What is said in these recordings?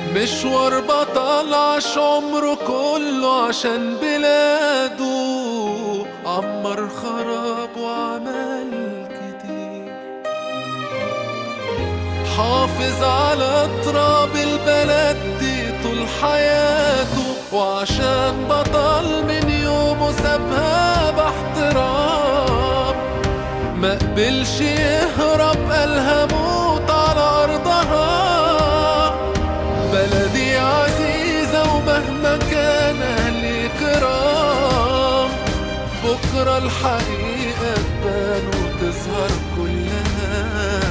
مشوار بطل عاش عمره كله عشان بلاده عمر خراب وعمل كتير حافظ على تراب البلد دي طول حياته وعشان بطل من يومه سابها باحترام ما قبلش يهرب قالها موت على ارضها بلدي عزيزة ومهما كان أهلي كرام بكرة الحقيقة تبان وتظهر كلها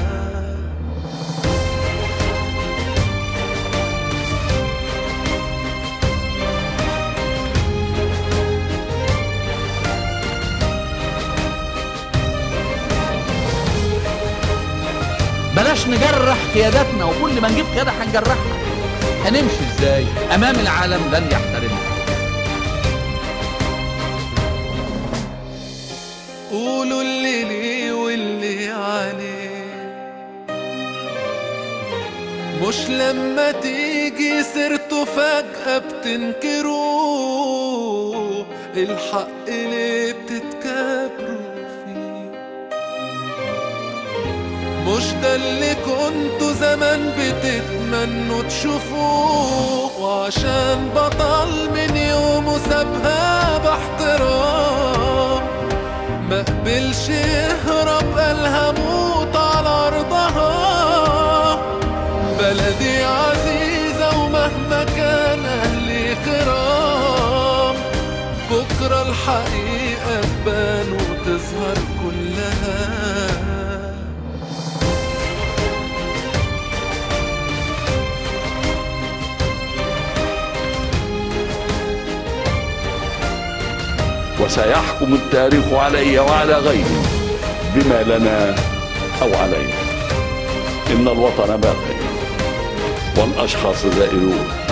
بلاش نجرح قياداتنا وكل ما نجيب قيادة هنجرحها هنمشي ازاي امام العالم لن يحترمنا قولوا اللي ليه واللي عليه مش لما تيجي سيرته فجأة بتنكروه الحق ليه بتتكبروا فيه مش ده اللي كنتوا زمان بتتمنوا تشوفوه وعشان بطل من يومه سابها باحترام ما قبلش يهرب قالها موت على ارضها بلدي عزيزة ومهما كان اهلي كرام بكرة الحقيقة تبان وتظهر كلها وسيحكم التاريخ علي وعلى غيري بما لنا أو علينا إن الوطن باقي والأشخاص زائرون